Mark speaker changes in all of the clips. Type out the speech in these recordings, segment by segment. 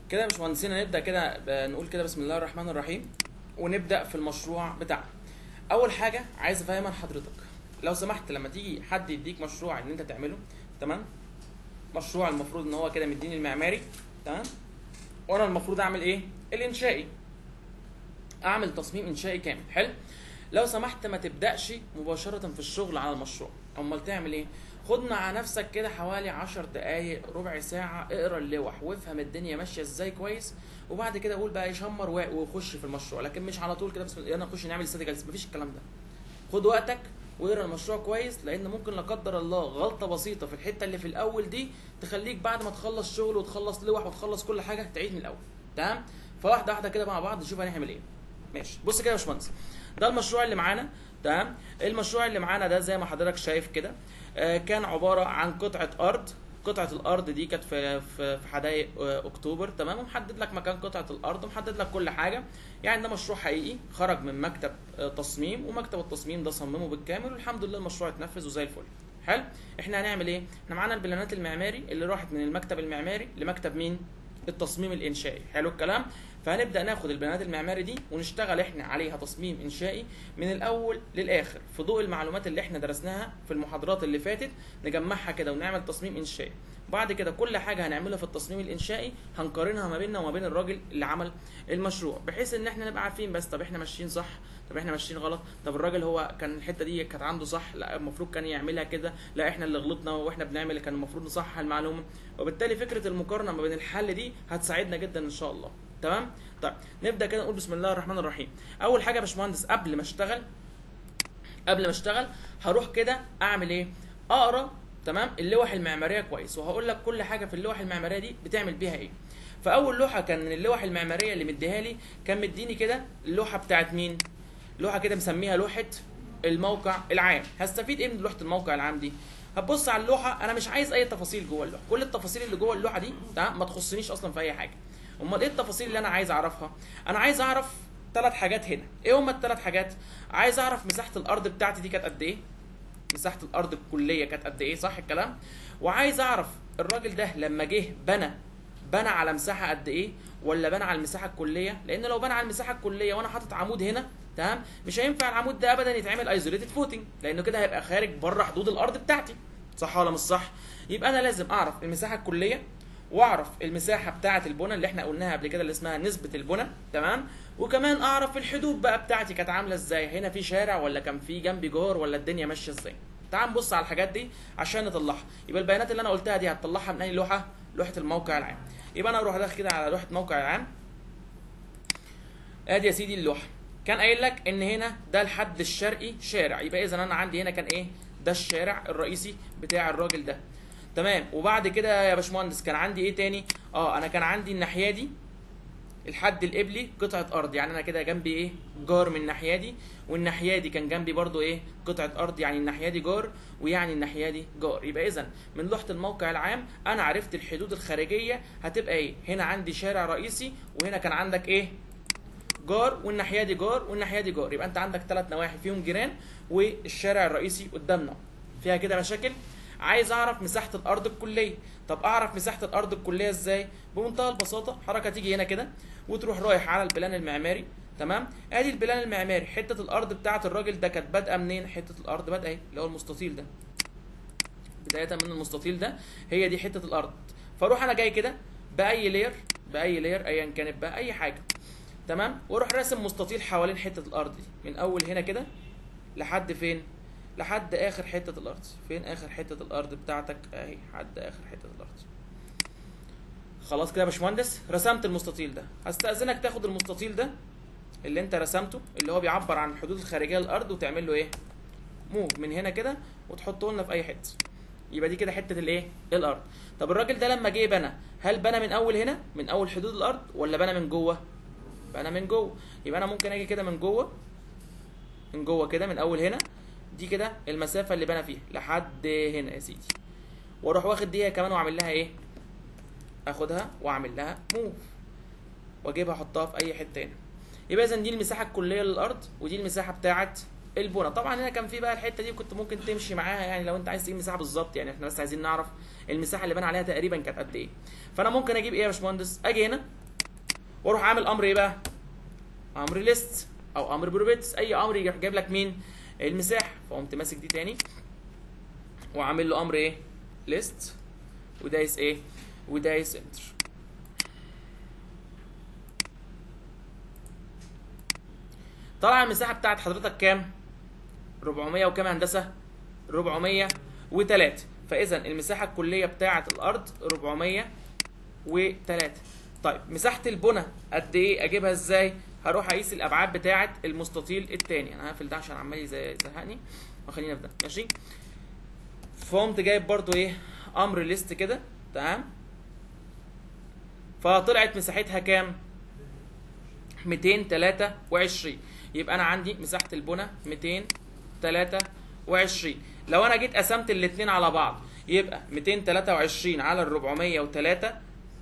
Speaker 1: كده يا باشمهندسين نبدا كده ب- نقول كده بسم الله الرحمن الرحيم ونبدا في المشروع بتاعنا اول حاجه عايز افهمها لحضرتك لو سمحت لما تيجي حد يديك مشروع ان انت تعمله تمام مشروع المفروض ان هو كده مديني المعماري تمام وانا المفروض اعمل ايه الانشائي اعمل تصميم انشائي كامل حلو لو سمحت ما تبداش مباشره في الشغل على المشروع امال تعمل ايه خد مع نفسك كده حوالي عشر دقايق ربع ساعة اقرا اللوح وافهم الدنيا ماشية ازاي كويس وبعد كده قول بقى يشمر و- وخش في المشروع لكن مش على طول كده بس يلا نخش نعمل استاتيك جلسة مفيش الكلام ده خد وقتك واقرا المشروع كويس لان ممكن لا قدر الله غلطه بسيطه في الحته اللي في الاول دي تخليك بعد ما تخلص شغل وتخلص لوح وتخلص كل حاجه تعيد من الاول تمام فواحده واحده كده مع بعض نشوف هنعمل ايه ماشي بص كده يا باشمهندس ده المشروع اللي معانا تمام المشروع اللي معانا ده زي ما حضرتك شايف كده آه، كان عباره عن قطعه ارض قطعه الارض دي كانت في في في حدائق آه، اكتوبر تمام ومحدد لك مكان قطعه الارض ومحدد لك كل حاجه يعني ده مشروع حقيقي خرج من مكتب آه، تصميم ومكتب التصميم ده صممه بالكامل والحمد لله المشروع اتنفذ وزي الفل حلو احنا هنعمل ايه احنا معانا البلانات المعماري اللي راحت من المكتب المعماري لمكتب مين التصميم الانشائي حلو الكلام فهنبدا ناخد البيانات المعماري دي ونشتغل احنا عليها تصميم انشائي من الاول للاخر في ضوء المعلومات اللي احنا درسناها في المحاضرات اللي فاتت نجمعها كده ونعمل تصميم انشائي بعد كده كل حاجه هنعملها في التصميم الانشائي هنقارنها ما بيننا وما بين الراجل اللي عمل المشروع بحيث ان احنا نبقى عارفين بس طب احنا ماشيين صح طب احنا ماشيين غلط طب الراجل هو كان الحته دي كانت عنده صح لا المفروض كان يعملها كده لا احنا اللي غلطنا واحنا بنعمل كان المفروض نصحح المعلومه وبالتالي فكره المقارنه ما بين الحل دي هتساعدنا جدا ان شاء الله تمام طيب نبدا كده نقول بسم الله الرحمن الرحيم اول حاجه يا باشمهندس قبل ما اشتغل قبل ما اشتغل هروح كده اعمل ايه اقرا تمام اللوح المعماريه كويس وهقول لك كل حاجه في اللوح المعماريه دي بتعمل بيها ايه فاول لوحه كان من اللوح المعماريه اللي مديها لي كان مديني كده اللوحه بتاعت مين لوحه كده مسميها لوحه الموقع العام هستفيد ايه من لوحه الموقع العام دي هتبص على اللوحه انا مش عايز اي تفاصيل جوه اللوحه كل التفاصيل اللي جوه اللوحه دي تمام ما تخصنيش اصلا في اي حاجه امال ايه التفاصيل اللي انا عايز اعرفها انا عايز اعرف ثلاث حاجات هنا ايه هما الثلاث حاجات عايز اعرف مساحه الارض بتاعتي دي كانت قد ايه مساحه الارض الكليه كانت قد ايه صح الكلام وعايز اعرف الراجل ده لما جه بنى بنى على مساحه قد ايه ولا بنى على المساحه الكليه لان لو بنى على المساحه الكليه وانا حاطط عمود هنا تمام مش هينفع العمود ده ابدا يتعمل ايزوليتد فوتنج لانه كده هيبقى خارج بره حدود الارض بتاعتي صح ولا مش صح يبقى انا لازم اعرف المساحه الكليه واعرف المساحه بتاعه البنى اللي احنا قلناها قبل كده اللي اسمها نسبه البنى تمام وكمان اعرف الحدود بقى بتاعتي كانت عامله ازاي هنا في شارع ولا كان في جنبي جار ولا الدنيا ماشيه ازاي تعال نبص على الحاجات دي عشان نطلعها يبقى البيانات اللي انا قلتها دي هتطلعها من اي لوحه لوحه الموقع العام يبقى انا اروح داخل كده على لوحه موقع العام ادي يا سيدي اللوحه كان قايل لك ان هنا ده الحد الشرقي شارع يبقى اذا انا عندي هنا كان ايه ده الشارع الرئيسي بتاع الراجل ده تمام وبعد كده يا باشمهندس كان عندي ايه تاني اه انا كان عندي الناحيه دي الحد القبلي قطعه ارض يعني انا كده جنبي ايه جار من الناحيه دي والناحيه دي كان جنبي برضو ايه قطعه ارض يعني الناحيه دي جار ويعني الناحيه دي جار يبقى اذا من لوحه الموقع العام انا عرفت الحدود الخارجيه هتبقى ايه هنا عندي شارع رئيسي وهنا كان عندك ايه جار والناحيه دي جار والناحيه دي جار يبقى انت عندك ثلاث نواحي فيهم جيران والشارع الرئيسي قدامنا فيها كده مشاكل عايز اعرف مساحه الارض الكليه طب اعرف مساحه الارض الكليه ازاي بمنتهى البساطه حركه تيجي هنا كده وتروح رايح على البلان المعماري تمام ادي البلان المعماري حته الارض بتاعه الراجل ده كانت بادئه منين حته الارض بادئه اهي اللي هو المستطيل ده بدايه من المستطيل ده هي دي حته الارض فاروح انا جاي كده باي لير باي لير ايا كانت بقى اي حاجه تمام واروح راسم مستطيل حوالين حته الارض دي من اول هنا كده لحد فين لحد اخر حته الارض فين اخر حته الارض بتاعتك اهي لحد اخر حته الارض خلاص كده يا باشمهندس رسمت المستطيل ده هستأذنك تاخد المستطيل ده اللي انت رسمته اللي هو بيعبر عن الحدود الخارجيه للارض وتعمل له ايه موف من هنا كده وتحطه لنا في اي حته يبقى دي كده حته الايه الارض طب الراجل ده لما جه بنى هل بنى من اول هنا من اول حدود الارض ولا بنى من جوه بنى من جوه يبقى انا ممكن اجي كده من جوه من جوه كده من اول هنا دي كده المسافه اللي بنى فيها لحد هنا يا سيدي واروح واخد دي كمان واعمل لها ايه اخدها واعمل لها موف واجيبها احطها في اي حته هنا يبقى اذا دي المساحه الكليه للارض ودي المساحه بتاعه البنى طبعا هنا كان في بقى الحته دي كنت ممكن تمشي معاها يعني لو انت عايز تجيب مساحه بالظبط يعني احنا بس عايزين نعرف المساحه اللي بنى عليها تقريبا كانت قد ايه فانا ممكن اجيب ايه يا باشمهندس اجي هنا واروح عامل امر ايه بقى امر ليست او امر بروبيتس اي امر يروح جايب لك مين المساحه فقمت ماسك دي تاني وعامل له امر ايه ليست ودايس ايه ودايس انتر طلع المساحه بتاعت حضرتك كام 400 وكام يا هندسه 403 فاذا المساحه الكليه بتاعه الارض 403 طيب مساحه البنى قد ايه اجيبها ازاي هروح اقيس الابعاد بتاعه المستطيل الثاني انا هقفل ده عشان عمال يزهقني وخلينا في ده ماشي فقمت جايب برضو ايه امر ليست كده تمام فطلعت مساحتها كام 223 يبقى انا عندي مساحه البنى 223 لو انا جيت قسمت الاثنين على بعض يبقى 223 على ال 403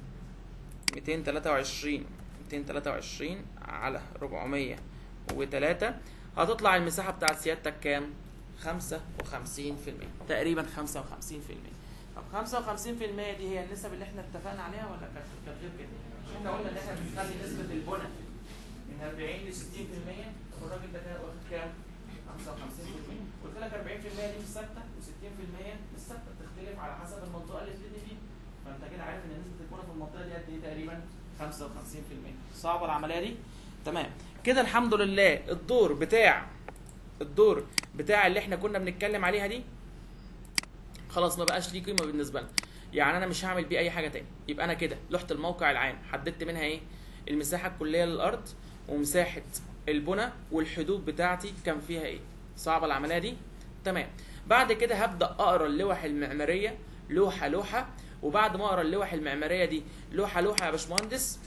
Speaker 1: 223 223 على 403 هتطلع المساحه بتاعت سيادتك كام 55% تقريبا 55% طب 55% دي هي النسب اللي احنا اتفقنا عليها ولا كانت كانت غير كده؟ احنا قلنا ان احنا بنخلي نسبه البنى من 40 ل 60% طب الراجل ده كان واخد كام؟ 55% قلت لك 40% دي مش ثابته و60% مش ثابته بتختلف على حسب المنطقه اللي بتبني فيها فانت كده عارف ان نسبه البنى في المنطقه دي قد ايه تقريبا 55% صعبه العمليه دي؟ تمام كده الحمد لله الدور بتاع الدور بتاع اللي احنا كنا بنتكلم عليها دي خلاص ما بقاش ليه قيمه بالنسبه لنا يعني انا مش هعمل بيه اي حاجه تاني يبقى انا كده لوحه الموقع العام حددت منها ايه المساحه الكليه للارض ومساحه البنى والحدود بتاعتي كان فيها ايه صعبه العمليه دي تمام بعد كده هبدا اقرا اللوح المعماريه لوحه لوحه وبعد ما اقرا اللوح المعماريه دي لوحه لوحه يا باشمهندس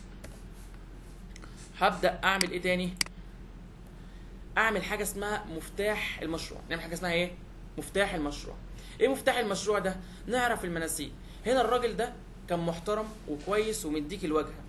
Speaker 1: هبدا اعمل ايه تاني اعمل حاجه اسمها مفتاح المشروع نعمل حاجه اسمها ايه مفتاح المشروع ايه مفتاح المشروع ده نعرف المناسيب هنا الراجل ده كان محترم وكويس ومديك الواجهه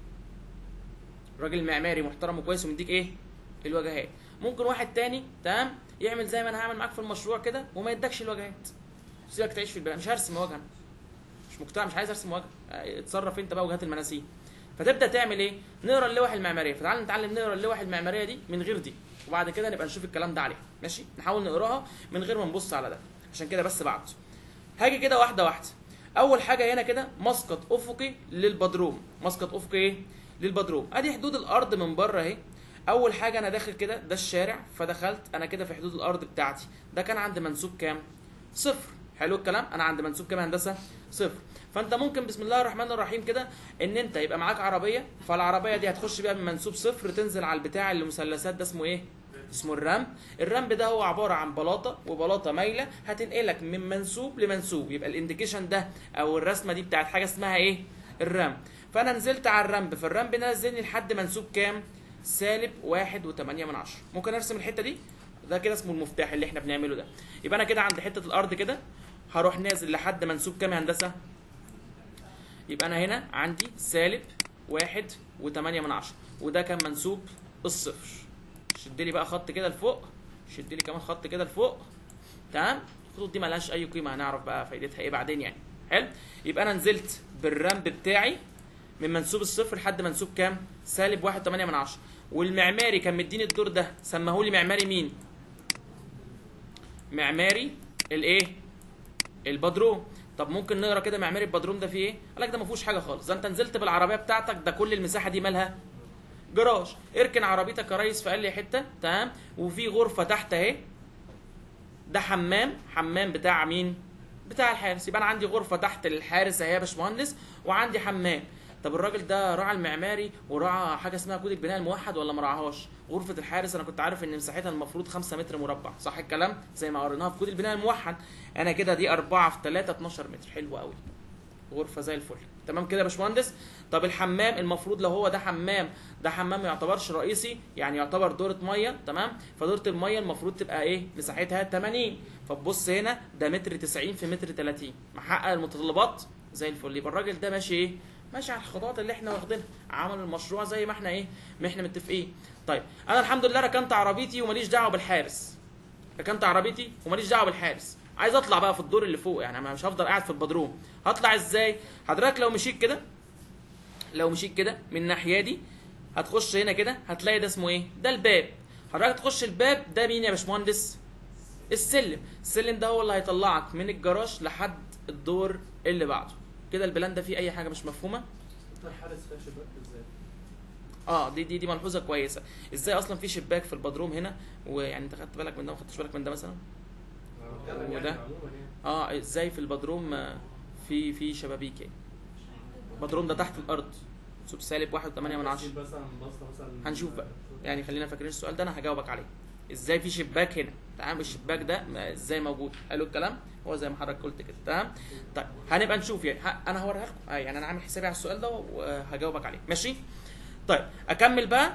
Speaker 1: راجل معماري محترم وكويس ومديك ايه الواجهات ممكن واحد تاني تمام يعمل زي ما انا هعمل معاك في المشروع كده وما يدكش الواجهات سيبك تعيش في البلد مش هرسم واجهه أنا. مش مقتنع مش عايز ارسم واجهه اتصرف انت بقى وجهات المناسيب فتبدا تعمل ايه نقرا اللوح المعماريه فتعال نتعلم نقرا اللوح المعماريه دي من غير دي وبعد كده نبقى نشوف الكلام ده عليها ماشي نحاول نقراها من غير ما نبص على ده عشان كده بس بعد هاجي كده واحده واحده اول حاجه هنا كده مسقط افقي للبدروم مسقط افقي ايه للبدروم ادي حدود الارض من بره اهي اول حاجه انا داخل كده ده الشارع فدخلت انا كده في حدود الارض بتاعتي ده كان عند منسوب كام صفر حلو الكلام انا عند منسوب كام يا هندسه صفر فانت ممكن بسم الله الرحمن الرحيم كده ان انت يبقى معاك عربيه فالعربيه دي هتخش بيها من منسوب صفر تنزل على البتاع اللي مثلثات ده اسمه ايه اسمه الرمب الرمب ده هو عباره عن بلاطه وبلاطه مايله هتنقلك من منسوب لمنسوب يبقى الانديكيشن ده او الرسمه دي بتاعت حاجه اسمها ايه الرمب فانا نزلت على الرمب فالرمب ده نزلني لحد منسوب كام سالب واحد وتمانية من عشرة ممكن ارسم الحته دي ده كده اسمه المفتاح اللي احنا بنعمله ده يبقى انا كده عند حته الارض كده هروح نازل لحد منسوب كام يا هندسه يبقى انا هنا عندي سالب واحد وتمانية من عشرة وده كان منسوب الصفر شد لي بقى خط كده لفوق شد لي كمان خط كده لفوق تمام الخطوط دي ملهاش اي قيمه هنعرف بقى فايدتها ايه بعدين يعني حلو يبقى انا نزلت بالرمب بتاعي من منسوب الصفر لحد منسوب كام سالب واحد وتمانية من عشرة والمعماري كان مديني الدور ده سماهولي معماري مين معماري الايه البدروم طب ممكن نقرا كده معماري البدروم ده فيه ايه قال لك ده ما فيهوش حاجه خالص ده انت نزلت بالعربيه بتاعتك ده كل المساحه دي مالها جراج اركن عربيتك يا ريس في اقل حته تمام وفي غرفه تحت اهي ده حمام حمام بتاع مين بتاع الحارس يبقى انا عندي غرفه تحت الحارس اهي يا باشمهندس وعندي حمام طب الراجل ده راعى المعماري وراعى حاجه اسمها كود البناء الموحد ولا ما راعاهاش غرفه الحارس انا كنت عارف ان مساحتها المفروض 5 متر مربع صح الكلام زي ما قريناها في كود البناء الموحد انا كده دي 4 في 3 12 متر حلو قوي غرفه زي الفل تمام كده يا باشمهندس طب الحمام المفروض لو هو ده حمام ده حمام ما يعتبرش رئيسي يعني يعتبر دوره ميه تمام فدوره الميه المفروض تبقى ايه مساحتها 80 فتبص هنا ده متر 90 في متر 30 محقق المتطلبات زي الفل يبقى الراجل ده ماشي ايه ماشي على الخطوات اللي احنا واخدينها عمل المشروع زي ما احنا ايه ما احنا متفقين طيب انا الحمد لله ركنت عربيتي وماليش دعوه بالحارس ركنت عربيتي وماليش دعوه بالحارس عايز اطلع بقى في الدور اللي فوق يعني انا مش هفضل قاعد في البدروم هطلع ازاي حضرتك لو مشيت كده لو مشيت كده من الناحيه دي هتخش هنا كده هتلاقي ده اسمه ايه ده الباب حضرتك تخش الباب ده مين يا باشمهندس السلم السلم ده هو اللي هيطلعك من الجراج لحد الدور اللي بعده كده البلان ده فيه اي حاجه مش مفهومه
Speaker 2: انت الحارس فيها شباك ازاي؟
Speaker 1: اه دي دي دي ملحوظه كويسه ازاي اصلا في شباك في البدروم هنا ويعني انت خدت بالك من ده ما خدتش بالك من ده مثلا
Speaker 2: يعني
Speaker 1: وده؟
Speaker 2: عموما يعني
Speaker 1: اه ازاي في البدروم آه، في في شبابيك يعني البدروم ده تحت الارض سوب سالب واحد وثمانية من عشرة
Speaker 2: مثلا بسطه مثلا
Speaker 1: هنشوف بقى. يعني خلينا فاكرين السؤال ده انا هجاوبك عليه ازاي في شباك هنا تمام الشباك ده ما- ازاي موجود حلو الكلام هو زي ما حضرتك قلت كده تمام طيب هنبقى نشوف يعني ه- انا هوريها لكم آه يعني انا عامل حسابي على السؤال ده وهجاوبك عليه ماشي طيب اكمل بقى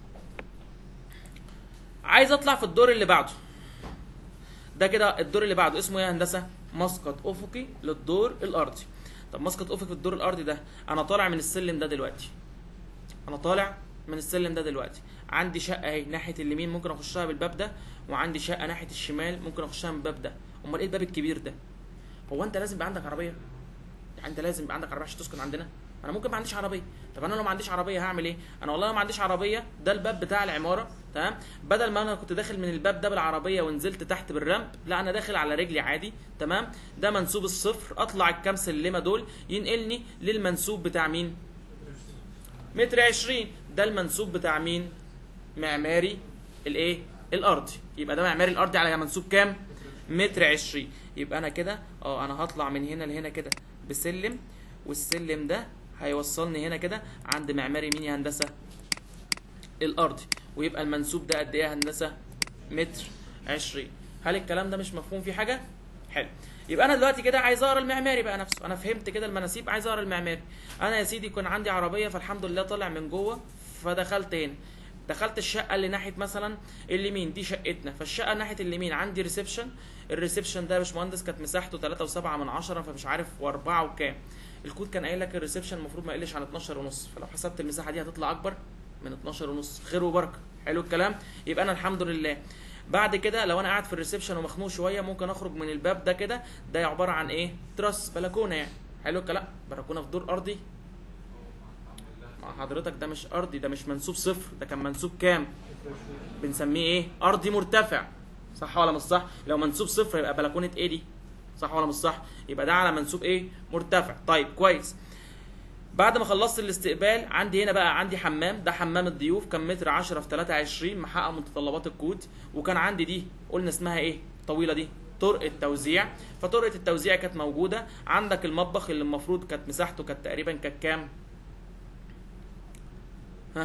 Speaker 1: عايز اطلع في الدور اللي بعده ده كده الدور اللي بعده اسمه ايه يا هندسه مسقط افقي للدور الارضي طب مسقط افقي في الدور الارضي ده انا طالع من السلم ده دلوقتي انا طالع من السلم ده دلوقتي عندي شقه اهي ناحيه اليمين ممكن اخشها بالباب ده وعندي شقه ناحيه الشمال ممكن اخشها من الباب ده امال ايه الباب الكبير ده هو انت لازم يبقى عندك عربيه يعني انت لازم يبقى عندك عربيه عشان تسكن عندنا انا ممكن ما عنديش عربيه طب انا لو ما عنديش عربيه هعمل ايه انا والله لو ما عنديش عربيه ده الباب بتاع العماره تمام بدل ما انا كنت داخل من الباب ده بالعربيه ونزلت تحت بالرمب لا انا داخل على رجلي عادي تمام ده منسوب الصفر اطلع الكام سلمه دول ينقلني للمنسوب بتاع مين متر عشرين ده المنسوب بتاع مين معماري الايه الارضي يبقى ده معماري الارضي على منسوب كام متر عشرين يبقى انا كده اه انا هطلع من هنا لهنا كده بسلم والسلم ده هيوصلني هنا كده عند معماري مين يا هندسه الارضي ويبقى المنسوب ده قد ايه يا هندسه متر عشرين هل الكلام ده مش مفهوم فيه حاجه حلو يبقى انا دلوقتي كده عايز اقرا المعماري بقى نفسه انا فهمت كده المناسيب عايز اقرا المعماري انا يا سيدي كان عندي عربيه فالحمد لله طالع من جوه فدخلت هنا دخلت الشقه اللي ناحيه مثلا اليمين دي شقتنا فالشقه ناحيه اليمين عندي ريسبشن الريسبشن ده يا باشمهندس كانت مساحته 3.7 من عشرة فمش عارف و4 وكام الكود كان قايل لك الريسبشن المفروض ما يقلش عن 12 ونص فلو حسبت المساحه دي هتطلع اكبر من 12 ونص خير وبركه حلو الكلام يبقى انا الحمد لله بعد كده لو انا قاعد في الريسبشن ومخنوق شويه ممكن اخرج من الباب ده كده ده عباره عن ايه تراس بلكونه يعني حلو الكلام بلكونه في دور ارضي مع حضرتك ده مش ارضي ده مش منسوب صفر ده كان منسوب كام بنسميه ايه ارضي مرتفع صح ولا مش صح لو منسوب صفر يبقى بلكونه ايه دي صح ولا مش صح يبقى ده على منسوب ايه مرتفع طيب كويس بعد ما خلصت الاستقبال عندي هنا بقى عندي حمام ده حمام الضيوف كان متر 10 في 23 محقق متطلبات الكود وكان عندي دي قلنا اسمها ايه طويله دي طرقة توزيع فطرقة التوزيع كانت موجودة عندك المطبخ اللي المفروض كانت مساحته كانت تقريبا كانت كام ها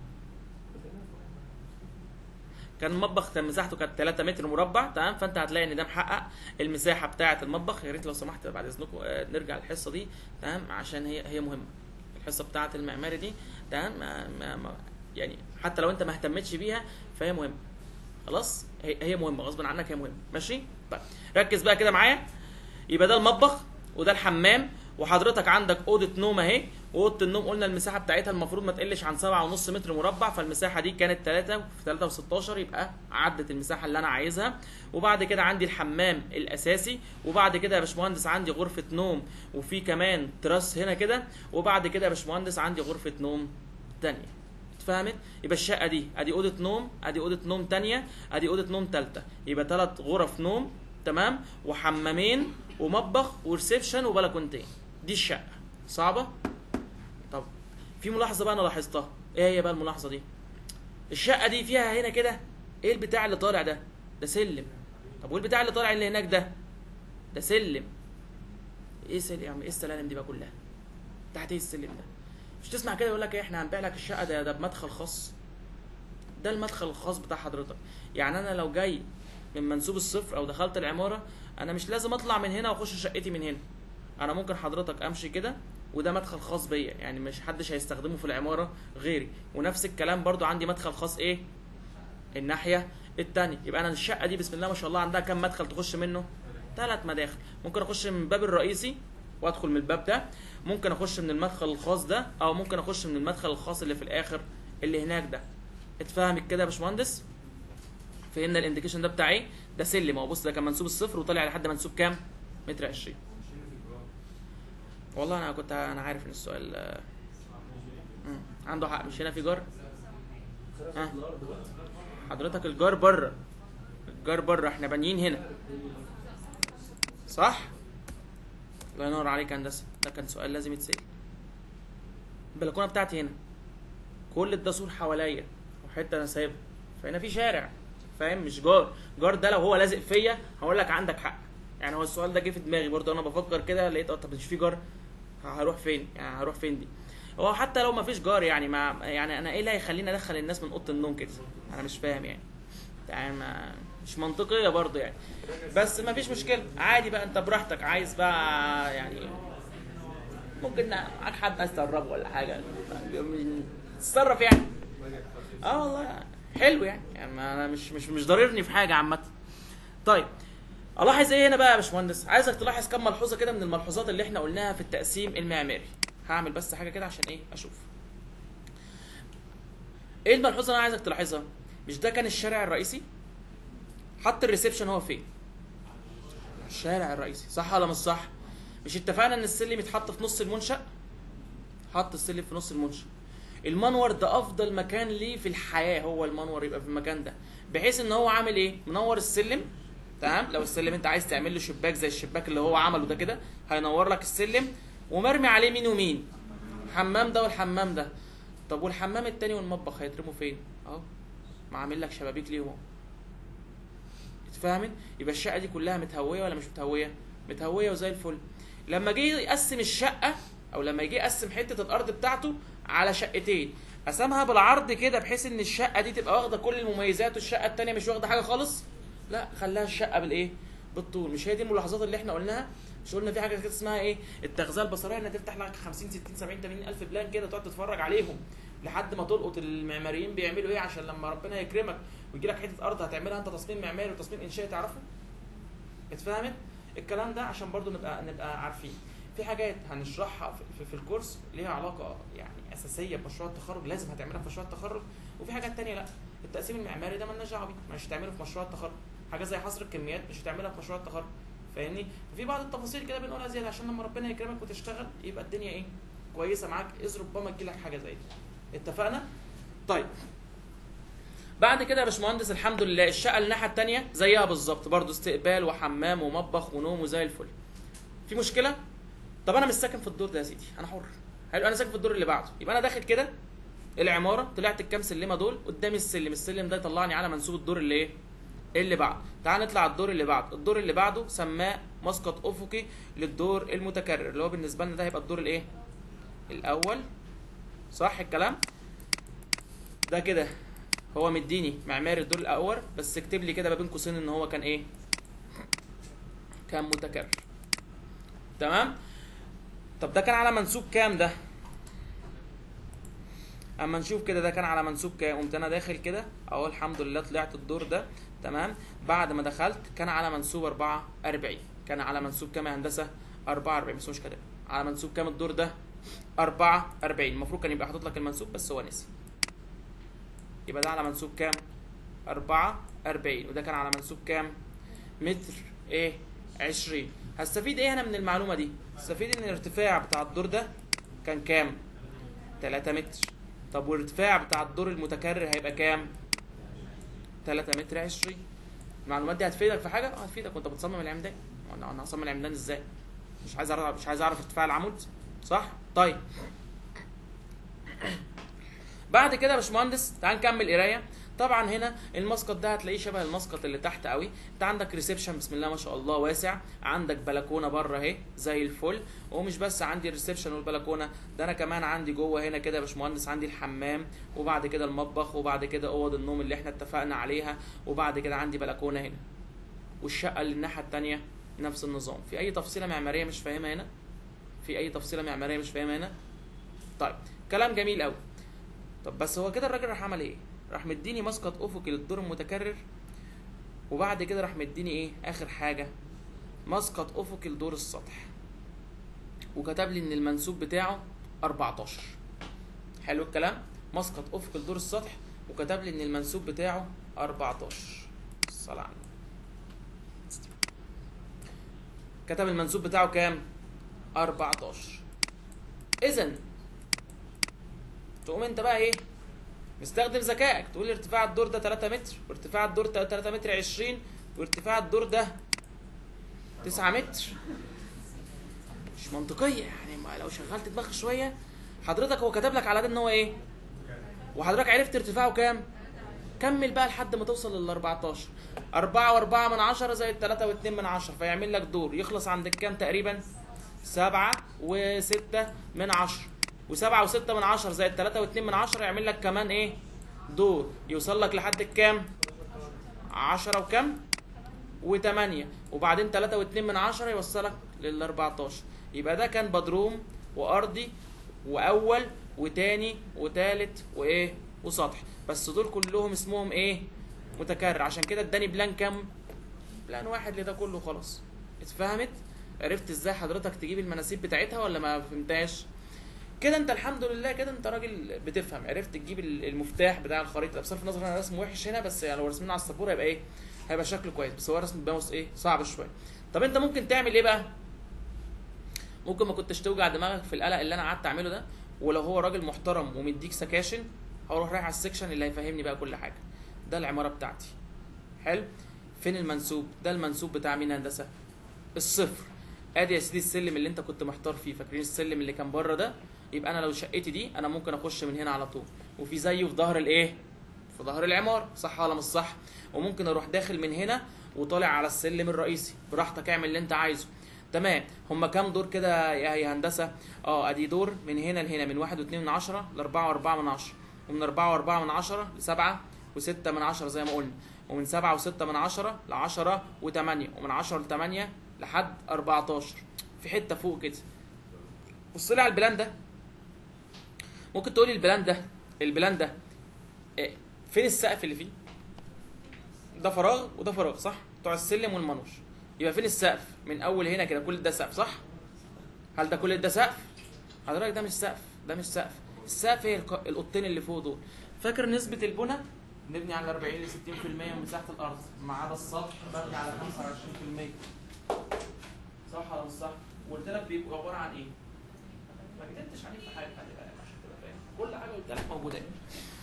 Speaker 1: كان المطبخ كان مساحته كانت 3 متر مربع تمام فانت هتلاقي ان ده محقق المساحه بتاعه المطبخ يا ريت لو سمحت بعد اذنكم آه، نرجع الحصه دي تمام عشان هي هي مهمه الحصه بتاعه المعماري دي تمام ما ما ما يعني حتى لو انت ما اهتمتش بيها فهي مهمه خلاص هي هي مهمه غصب عنك هي مهمه ماشي طيب ركز بقى كده معايا يبقى ده المطبخ وده الحمام وحضرتك عندك اوضه نوم اهي واوضه النوم قلنا المساحه بتاعتها المفروض ما تقلش عن 7.5 متر مربع فالمساحه دي كانت 3 في 3 و16 يبقى عدت المساحه اللي انا عايزها وبعد كده عندي الحمام الاساسي وبعد كده يا باشمهندس عندي غرفه نوم وفي كمان تراس هنا كده وبعد كده يا باشمهندس عندي غرفه نوم تانية اتفهمت يبقى الشقه دي ادي اوضه نوم ادي اوضه نوم تانية ادي اوضه نوم تالتة يبقى ثلاث غرف نوم تمام وحمامين ومطبخ وريسبشن وبلكونتين دي الشقه صعبه طب في ملاحظه بقى انا لاحظتها ايه هي بقى الملاحظه دي الشقه دي فيها هنا كده ايه البتاع اللي طالع ده ده سلم طب والبتاع اللي طالع اللي هناك ده ده سلم ايه سلم يا عم ايه السلالم دي بقى كلها تحت ايه السلم ده مش تسمع كده يقول لك ايه احنا هنبيع لك الشقه ده ده بمدخل خاص ده المدخل الخاص بتاع حضرتك يعني انا لو جاي من منسوب الصفر او دخلت العماره انا مش لازم اطلع من هنا واخش شقتي من هنا انا ممكن حضرتك امشي كده وده مدخل خاص بيا يعني مش حدش هيستخدمه في العماره غيري ونفس الكلام برضو عندي مدخل خاص ايه الناحيه التانية يبقى انا الشقه دي بسم الله ما شاء الله عندها كام مدخل تخش منه ثلاث مداخل ممكن اخش من الباب الرئيسي وادخل من الباب ده ممكن اخش من المدخل الخاص ده او ممكن اخش من المدخل الخاص اللي في الاخر اللي هناك ده اتفهمت كده يا باشمهندس فهمنا الانديكيشن ده بتاع ايه ده سلم اهو بص ده كان منسوب الصفر وطالع لحد منسوب كام متر 20 والله انا كنت انا عارف ان السؤال آه، مم. عنده حق مش هنا في جار
Speaker 2: خرجت
Speaker 1: ها.
Speaker 2: الارض بقى
Speaker 1: حضرتك الجار بره الجار بره احنا بانيين هنا صح الله ينور عليك يا هندسه ده كان سؤال لازم يتسال البلكونه بتاعتي هنا كل الدسور حواليا وحته انا سايبها فهنا في شارع فاهم مش جار جار ده لو هو لازق فيا هقول لك عندك حق يعني هو السؤال ده جه في دماغي برضه انا بفكر كده لقيت اه طب مش في جار هروح فين يعني هروح فين دي هو حتى لو ما فيش جار يعني ما يعني انا ايه اللي هيخليني ادخل الناس من اوضه النوم كده انا مش فاهم يعني يعني ما مش منطقيه برضه يعني بس ما فيش مشكله عادي بقى انت براحتك عايز بقى يعني ممكن معاك حد عايز تقربه ولا حاجه تتصرف يعني اه والله حلو يعني يعني ما انا مش مش مش ضررني في حاجه عامه طيب الاحظ ايه هنا بقى يا باشمهندس عايزك تلاحظ كم ملحوظه كده من الملحوظات اللي احنا قلناها في التقسيم المعماري هعمل بس حاجه كده عشان ايه اشوف ايه الملحوظه اللي انا عايزك تلاحظها مش ده كان الشارع الرئيسي حط الريسبشن هو فين الشارع الرئيسي صح ولا مش صح مش اتفقنا ان السلم يتحط في نص المنشأ حط السلم في نص المنشأ المنور ده افضل مكان ليه في الحياه هو المنور يبقى في المكان ده بحيث ان هو عامل ايه منور السلم تمام لو السلم انت عايز تعمل له شباك زي الشباك اللي هو عمله ده كده هينور لك السلم ومرمي عليه مين ومين حمام ده والحمام ده طب والحمام التاني والمطبخ هيترموا فين اهو ما عامل لك شبابيك ليهم اهو اتفاهمين يبقى الشقه دي كلها متهويه ولا مش متهويه متهويه وزي الفل لما جه يقسم الشقه او لما يجي يقسم حته الارض بتاعته على شقتين قسمها بالعرض كده بحيث ان الشقه دي تبقى واخده كل المميزات والشقه التانيه مش واخده حاجه خالص لا خلاها الشقه بالايه بالطول مش هي دي الملاحظات اللي احنا قلناها مش قلنا في حاجه كده اسمها ايه التغذيه البصريه انها تفتح لك 50 60 70 80 الف بلان كده تقعد تتفرج عليهم لحد ما تلقط المعماريين بيعملوا ايه عشان لما ربنا يكرمك ويجي لك حته ارض هتعملها انت تصميم معماري وتصميم انشائي تعرفه اتفهمت الكلام ده عشان برضو نبقى نبقى عارفين في حاجات هنشرحها في, في, في الكورس ليها علاقه يعني اساسيه بمشروع التخرج لازم هتعملها في مشروع التخرج وفي حاجات تانية لا التقسيم المعماري ده مالناش دعوه بيه مش هتعمله في مشروع التخرج حاجه زي حصر الكميات مش هتعملها في مشروع التخرج فاهمني ففي بعض التفاصيل كده بنقولها زياده عشان لما ربنا يكرمك وتشتغل يبقى الدنيا ايه كويسه معاك اذ ربما تجيلك حاجه زي دي اتفقنا طيب بعد كده يا باشمهندس الحمد لله الشقه الناحيه الثانيه زيها بالظبط برضو استقبال وحمام ومطبخ ونوم وزي الفل في مشكله طب انا مش ساكن في الدور ده يا سيدي انا حر حلو انا ساكن في الدور اللي بعده يبقى انا داخل كده العماره طلعت الكام سلمه دول قدامي السلم السلم ده يطلعني على منسوب الدور اللي ايه اللي بعده تعال نطلع الدور اللي بعده الدور اللي بعده سماه مسقط افقي للدور المتكرر اللي هو بالنسبه لنا ده هيبقى الدور الايه الاول صح الكلام ده كده هو مديني معماري الدور الاول بس اكتب لي كده ما بين قوسين ان هو كان ايه كان متكرر تمام طب ده كان على منسوب كام ده اما نشوف كده ده كان على منسوب كام قمت انا داخل كده اهو الحمد لله طلعت الدور ده تمام بعد ما دخلت كان على منسوب 44 كان على منسوب كام يا هندسه 44 بس مش كده على منسوب كام الدور ده 44 المفروض كان يبقى حاطط لك المنسوب بس هو نسي يبقى ده على منسوب كام 44 وده كان على منسوب كام متر ايه 20 هستفيد ايه هنا من المعلومه دي هستفيد ان الارتفاع بتاع الدور ده كان كام 3 متر طب والارتفاع بتاع الدور المتكرر هيبقى كام 3 متر 20 المعلومات دي هتفيدك في حاجه اه هتفيدك وانت بتصمم العمدان وانا انا هصمم العمدان ازاي مش عايز اعرف مش عايز اعرف ارتفاع العمود صح طيب بعد كده يا باشمهندس تعال نكمل قرايه طبعا هنا المسقط ده هتلاقيه شبه المسقط اللي تحت قوي انت عندك ريسبشن بسم الله ما شاء الله واسع عندك بلكونه بره اهي زي الفل ومش بس عندي الريسبشن والبلكونه ده انا كمان عندي جوه هنا كده يا باشمهندس عندي الحمام وبعد كده المطبخ وبعد كده اوض النوم اللي احنا اتفقنا عليها وبعد كده عندي بلكونه هنا والشقه اللي الناحيه الثانيه نفس النظام في اي تفصيله معماريه مش فاهمها هنا في اي تفصيله معماريه مش فاهمها هنا طيب كلام جميل قوي طب بس هو كده الراجل راح عمل ايه راح مديني مسقط افقي للدور المتكرر وبعد كده راح مديني ايه اخر حاجه مسقط افقي لدور السطح وكتب لي ان المنسوب بتاعه 14 حلو الكلام مسقط افقي لدور السطح وكتب لي ان المنسوب بتاعه 14 الصلاه على النبي. كتب المنسوب بتاعه كام 14 اذا تقوم انت بقى ايه مستخدم ذكائك تقول ارتفاع الدور ده 3 متر وارتفاع الدور ده 3 متر 20 وارتفاع الدور ده 9 متر مش منطقيه يعني ما لو شغلت دماغك شويه حضرتك هو كتب لك على ده ان هو ايه وحضرتك عرفت ارتفاعه كام كمل بقى لحد ما توصل لل 14 4 و4 من 10 زائد 3 و2 من 10 فيعمل لك دور يخلص عند كام تقريبا 7 و6 من 10 و7 و6 من 10 زائد 3 و2 من 10 يعمل لك كمان ايه دور يوصل لك لحد الكام 10 وكام و8 وبعدين 3 و2 من 10 يوصلك لل 14 يبقى ده كان بدروم وارضي واول وتاني وتالت وايه وسطح بس دول كلهم اسمهم ايه متكرر عشان كده اداني بلان كام بلان واحد لده كله خلاص اتفهمت عرفت ازاي حضرتك تجيب المناسيب بتاعتها ولا ما فهمتهاش كده انت الحمد لله كده انت راجل بتفهم عرفت تجيب ال- المفتاح بتاع الخريطه بصرف النظر انا رسم وحش هنا بس يعني لو رسمنا على السبوره هيبقى ايه هيبقى شكله كويس بس هو رسم باوس ايه صعب شويه طب انت ممكن تعمل ايه بقى ممكن ما كنتش توجع دماغك في القلق اللي انا قعدت اعمله ده ولو هو راجل محترم ومديك سكاشن هروح رايح على السكشن اللي هيفهمني بقى كل حاجه ده العماره بتاعتي حلو فين المنسوب ده المنسوب بتاع مين هندسه الصفر ادي يا سيدي السلم اللي انت كنت محتار فيه فاكرين السلم اللي كان بره ده يبقى انا لو شقتي دي انا ممكن اخش من هنا على طول وفي زيه في ظهر الايه في ظهر العماره صح ولا مش صح وممكن اروح داخل من هنا وطالع على السلم الرئيسي براحتك اعمل اللي انت عايزه تمام هما كام دور كده يا يا هندسه اه ادي دور من هنا لهنا من واحد واتنين من عشرة لاربعة واربعة من عشرة ومن اربعة واربعة من عشرة لسبعة وستة من عشرة زي ما قلنا ومن سبعة وستة من عشرة لعشرة وتمانية ومن عشرة لتمانية لحد 14 في حتة فوق كده بص لي على البلان ده ممكن تقولي البلان ده البلان ده إيه، فين السقف اللي فيه ده فراغ وده فراغ صح بتوع السلم والمنوش يبقى فين السقف من اول هنا كده كل ده سقف صح هل ده كل ده سقف حضرتك ده مش سقف ده مش سقف السقف هي الق- الاوضتين اللي فوق دول فاكر نسبة البنى نبني على 40 ل 60% من مساحة الأرض ما عدا السطح ببني على 25% صح ولا مش صح؟ وقلت لك بيبقوا عبارة عن إيه؟ ما كتبتش عليك في حاجة خلي بالك عشان تبقى فاهم كل حاجة قلت لك موجودة إيه؟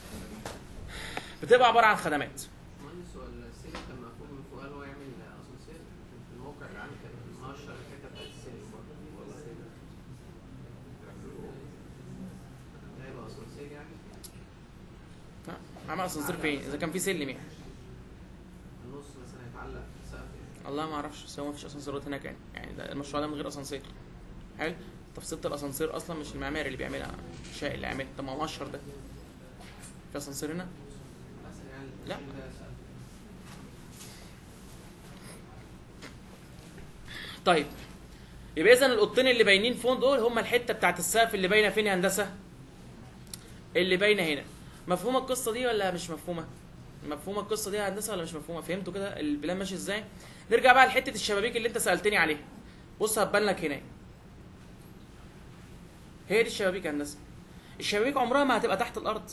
Speaker 1: بتبقى عبارة عن خدمات
Speaker 3: مهندس هو السلم كان مقفول من فوق قال هو يعمل اسانسير لكن في الموقع اللي عندي كان مقشر الحته بتاعت السلم برضه ولا ده يبقى اسانسير يعني
Speaker 1: عمل اسانسير فين؟ إذا كان في سلم يعني
Speaker 3: النص مثلا يتعلق في السقف يعني
Speaker 1: والله ما اعرفش بس هو ما فيش اسانسيرات هناك يعني يعني ده المشروع ده من غير اسانسير حلو تفصيلة الاسانسير اصلا مش المعماري اللي بيعملها الشاي اللي عاملها طب ما هو مقشر ده في اسانسير هنا
Speaker 3: مثلا يعني
Speaker 1: لا.
Speaker 3: التشكيل ده سقف.
Speaker 1: طيب يبقى اذا الاوضتين اللي باينين فوق دول هم الحته بتاعت السقف اللي باينه فين يا هندسه اللي باينه هنا مفهومه القصه دي ولا مش مفهومه مفهومه القصه دي يا هندسه ولا مش مفهومه فهمتوا كده البلان ماشي ازاي نرجع بقى لحته الشبابيك اللي انت سالتني عليها بص هتبان لك هنا هي دي الشبابيك يا هندسه الشبابيك عمرها ما هتبقى تحت الارض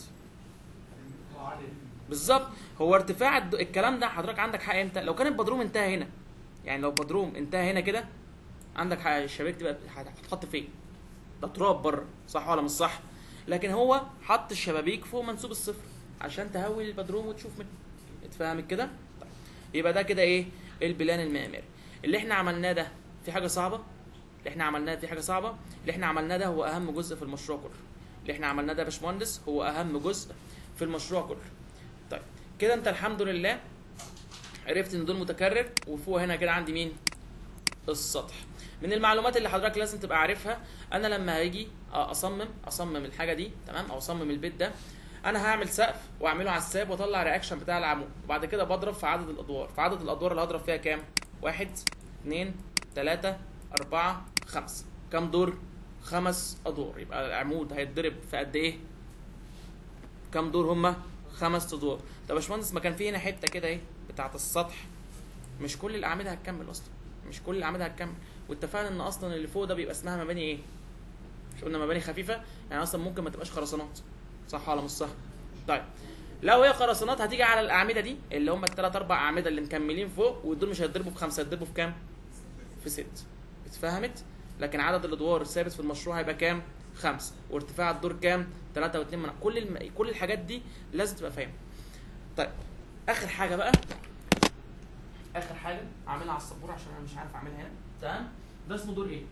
Speaker 1: بالظبط هو ارتفاع الد- الكلام ده حضرتك عندك حق امتى لو كان البدروم انتهى هنا يعني لو بدروم انتهى هنا كده عندك حق الشبابيك تبقى هتحط فين ده تراب بره صح ولا مش صح لكن هو حط الشبابيك فوق منسوب الصفر عشان تهوي البدروم وتشوف منه اتفهمت كده طيب. يبقى ده كده ايه البلان المعماري اللي احنا عملناه ده في حاجه صعبه اللي احنا عملناه في حاجه صعبه اللي احنا عملناه ده هو اهم جزء في المشروع كله اللي احنا عملناه ده يا باشمهندس هو اهم جزء في المشروع كله طيب كده انت الحمد لله عرفت ان دول متكرر وفوق هنا كده عندي مين السطح من المعلومات اللي حضرتك لازم تبقى عارفها انا لما هاجي اصمم اصمم الحاجه دي تمام او اصمم البيت ده انا هعمل سقف واعمله على الساب واطلع رياكشن بتاع العمود وبعد كده بضرب في عدد الادوار فعدد الادوار اللي هضرب فيها كام واحد اتنين تلاتة أربعة خمسة كام دور خمس أدوار يبقى العمود هيتضرب في قد إيه كام دور هما خمس ادوار طب يا باشمهندس ما كان في هنا حته كده ايه بتاعه السطح مش كل الاعمده هتكمل اصلا مش كل الاعمده هتكمل واتفقنا ان اصلا اللي فوق ده بيبقى اسمها مباني ايه مش قلنا مباني خفيفه يعني اصلا ممكن ما تبقاش خرسانات صح ولا مش صح طيب لو هي خرسانات هتيجي على الاعمده دي اللي هم الثلاث اربع اعمده اللي مكملين فوق ودول مش هيتضربوا في خمسه هيتضربوا في كام في ست اتفهمت لكن عدد الادوار الثابت في المشروع هيبقى كام 5 وارتفاع الدور كام 3 و2 من كل الم... كل الحاجات دي لازم تبقى فاهم طيب اخر حاجه بقى اخر حاجه اعملها على السبوره عشان انا مش عارف اعملها هنا تمام ده اسمه دور ايه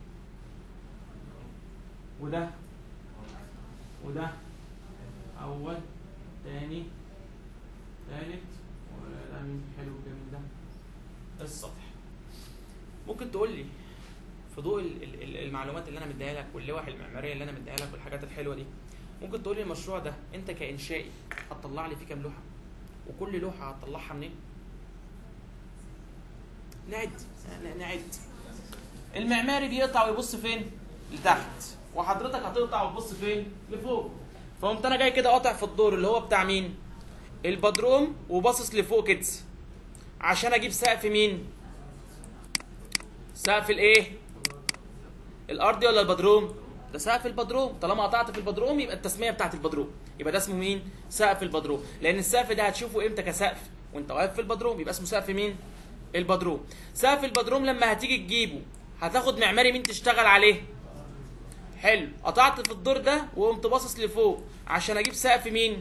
Speaker 1: وده وده اول تاني تالت وده مين حلو الجميل ده السطح ممكن تقول لي في ضوء ال- ال- ال- المعلومات اللي انا مديها لك واللوح المعماريه اللي انا مديها لك والحاجات الحلوه دي ممكن تقول لي المشروع ده انت كانشائي هتطلع لي فيه كام لوحه وكل لوحه هتطلعها منين نعد ن- نعد المعماري بيقطع ويبص فين لتحت وحضرتك هتقطع وتبص فين لفوق فقمت انا جاي كده قاطع في الدور اللي هو بتاع مين البدروم وباصص لفوق كده عشان اجيب سقف مين سقف الايه الارضي ولا البدروم ده سقف البدروم طالما قطعت في البدروم يبقى التسميه بتاعت البدروم يبقى ده اسمه مين سقف البدروم لان السقف ده هتشوفه امتى كسقف وانت واقف في البدروم يبقى اسمه سقف مين البدروم سقف البدروم لما هتيجي تجيبه هتاخد معماري مين تشتغل عليه حلو قطعت في الدور ده وقمت باصص لفوق عشان اجيب سقف مين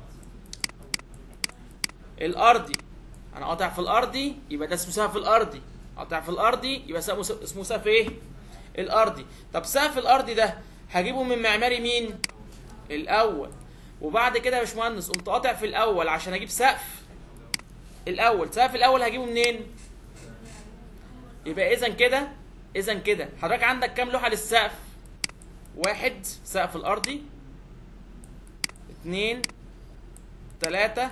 Speaker 1: الارضي انا قاطع في الارضي يبقى ده اسمه سقف الارضي قاطع في الارضي يبقى اسمه اسمه سقف ايه الارضي طب سقف الارضي ده هجيبه من معماري مين الاول وبعد كده يا باشمهندس قمت قاطع في الاول عشان اجيب سقف الاول سقف الاول هجيبه منين يبقى اذا كده اذا كده حضرتك عندك كام لوحه للسقف واحد سقف الارضي اتنين تلاتة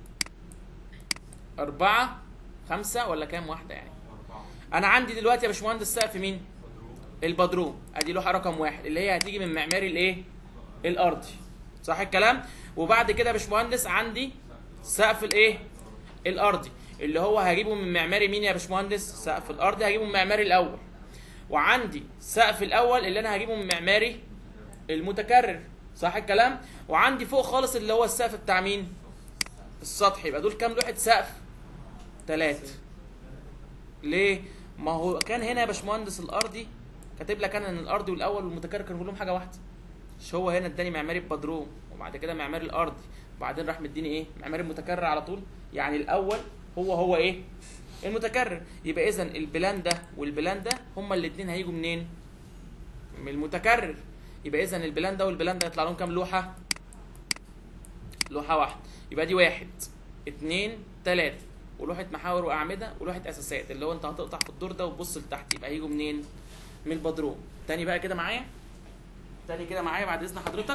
Speaker 1: أربعة خمسة ولا كام واحدة يعني أنا عندي دلوقتي يا باشمهندس سقف مين؟ البدروم أدي لوحة رقم واحد اللي هي هتيجي من معماري الإيه؟ الأرضي صح الكلام؟ وبعد كده يا باشمهندس عندي سقف الإيه؟ الأرضي اللي هو هجيبه من معماري مين يا باشمهندس؟ سقف الأرضي هجيبه من معماري الأول وعندي سقف الأول اللي أنا هجيبه من معماري المتكرر صح الكلام؟ وعندي فوق خالص اللي هو السقف بتاع مين؟ السطح يبقى دول كام لوحة سقف؟ تلاتة ليه؟ ما هو كان هنا يا باشمهندس الأرضي كاتب لك أنا إن الأرضي والأول والمتكرر كانوا كلهم حاجة واحدة مش هو هنا اداني معماري بدروم وبعد كده معماري الأرضي وبعدين راح مديني إيه؟ معماري المتكرر على طول يعني الأول هو هو إيه؟ المتكرر يبقى إذا البلان ده والبلان ده هما الاتنين هيجوا منين؟ من المتكرر يبقى إذا البلان ده والبلان ده يطلع لهم كام لوحة؟ لوحة واحدة يبقى دي واحد اتنين تلاتة ولوحة محاور وأعمدة ولوحة أساسات اللي هو أنت هتقطع في الدور ده وتبص لتحت يبقى هيجوا منين؟ من البدروم تاني بقى كده معايا تاني كده معايا بعد إذن حضرتك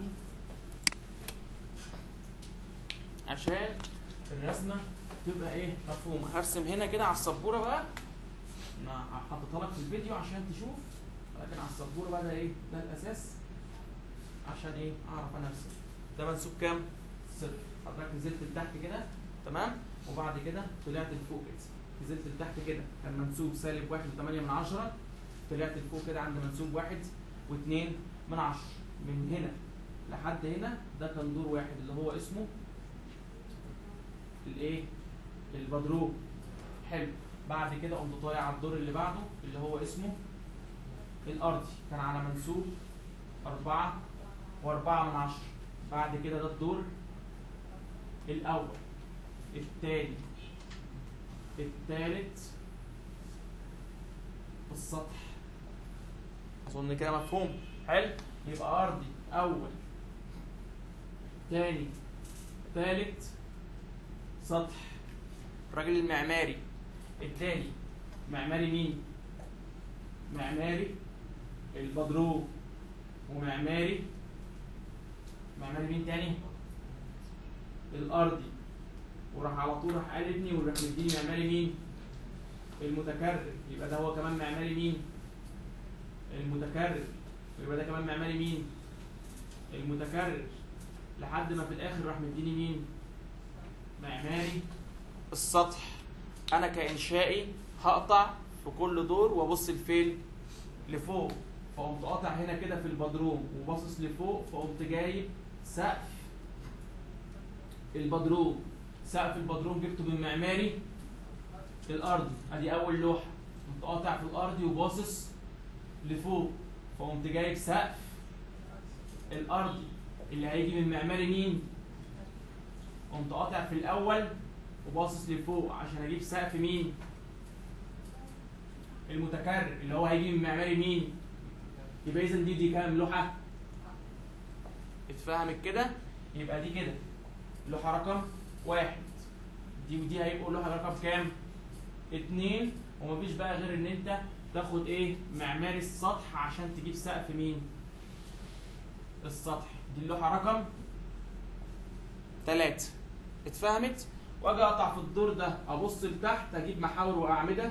Speaker 1: عشان الرسمة تبقى إيه مفهومة هرسم هنا كده على السبورة بقى أنا حاططها لك في الفيديو عشان تشوف لكن على السبورة بقى ده إيه ده الأساس عشان إيه أعرف أنا أرسم ده منسوب كام؟ صفر حضرتك نزلت لتحت كده تمام وبعد كده طلعت لفوق كده نزلت لتحت كده كان منسوب سالب واحد وثمانية من عشرة طلعت لفوق كده عند منسوب واحد واثنين من عشرة من هنا لحد هنا ده كان دور واحد اللي هو اسمه الايه البدروم حلو بعد كده قمت طالع على الدور اللي بعده اللي هو اسمه الارضي كان على منسوب أربعة وأربعة من عشرة بعد كده ده الدور الأول الثاني الثالث السطح أظن كده مفهوم حلو يبقى أرضي أول ثاني ثالث سطح الراجل المعماري الثاني معماري مين؟ معماري البدروم ومعماري معماري مين تاني؟ الارضي وراح على طول راح قلبني وراح مديني معماري مين؟ المتكرر يبقى ده هو كمان معماري مين؟ المتكرر يبقى ده كمان معماري مين؟ المتكرر لحد ما في الاخر راح مديني مين؟ معماري السطح انا كانشائي هقطع في كل دور وابص لفين؟ لفوق فقمت قاطع هنا كده في البدروم وباصص لفوق فقمت جايب سقف البدروم سقف البدروم جبته من معماري الارضي ادي اول لوحه قمت قاطع في الارضي وباصص لفوق فقمت جايب سقف الارضي اللي هيجي من معماري مين قمت قاطع في الاول وباصص لفوق عشان اجيب سقف مين المتكرر اللي هو هيجي من معماري مين يبقى اذا دي دي كام لوحه اتفهمت كده يبقى دي كده لوحه رقم واحد دي ودي هيبقوا لوحه رقم كام اتنين ومفيش بقى غير ان انت تاخد ايه معماري السطح عشان تجيب سقف مين السطح دي اللوحه رقم تلاتة اتفهمت واجي اقطع في الدور ده ابص لتحت اجيب محاور واعمده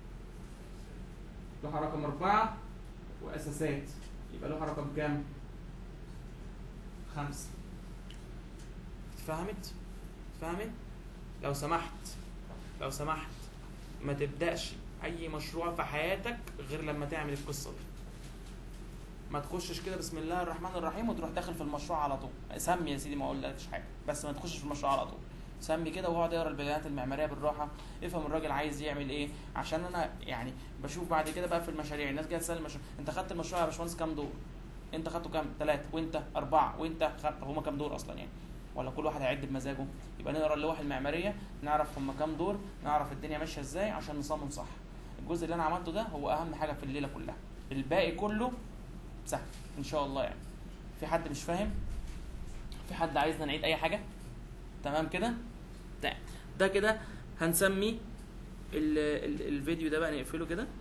Speaker 1: لوحه رقم أربعة وأساسات يبقى لوحة رقم كام؟ خمسة اتفهمت؟ اتفهمت؟ لو سمحت لو سمحت ما تبدأش أي مشروع في حياتك غير لما تعمل القصة دي ما تخشش كده بسم الله الرحمن الرحيم وتروح داخل في المشروع على طول سمي يا سيدي ما اقولكش حاجه بس ما تخشش في المشروع على طول سمي كده واقعد اقرا البيانات المعماريه بالراحه افهم الراجل عايز يعمل ايه عشان انا يعني بشوف بعد كده بقى في المشاريع الناس جايه تسال المشروع انت خدت المشروع يا باشمهندس كام دور انت خدته كام ثلاثه وانت اربعه وانت خدت هما كام دور اصلا يعني ولا كل واحد هيعد بمزاجه يبقى نقرا اللوح المعماريه نعرف هما كام دور نعرف الدنيا ماشيه ازاي عشان نصمم صح الجزء اللي انا عملته ده هو اهم حاجه في الليله كلها الباقي كله سهل ان شاء الله يعني في حد مش فاهم في حد عايزنا نعيد اي حاجه تمام كده طيب ده كده هنسمي ال ال الفيديو ده بقى نقفله كده